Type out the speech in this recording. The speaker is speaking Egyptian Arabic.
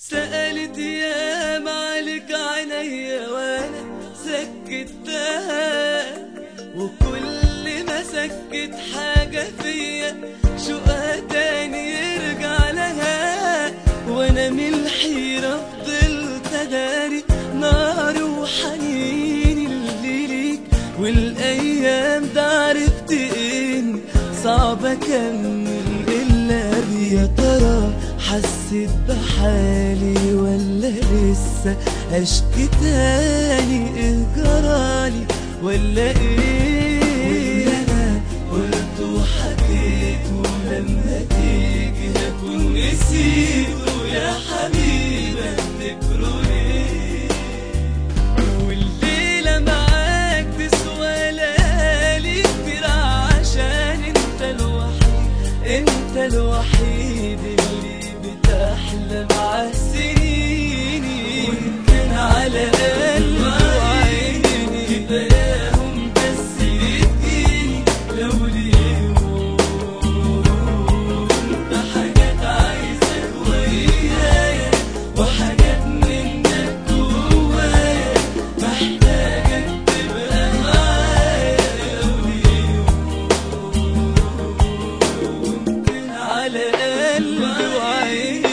سألت يا مالك عينيا وانا سكتها وكل ما سكت حاجة فيا شوقها تاني يرجع لها وانا من الحيرة فضلت اداري نار وحنين اللي ليك والايام ده عرفت اني صعب اكمل الا يا ترى حسيت بحالي ولا لسه اشكي تاني ايه جرالي ولا ايه واللي انا قلت وحكيت ولما تيجي هكون نسيته يا حبيبي افتكره ليه والليلة معاك تسوى ليالي كتير عشان انت الوحيد انت الوحيد اللي بتحلم عالسنيني وان كان على قلبي وعيني كفاياهم بس يديني لو اليوم انت حاجات عايزك ويايا وحاجات منك جوايا محتاجك تبقى معايا لو اليوم على قلبي وعيني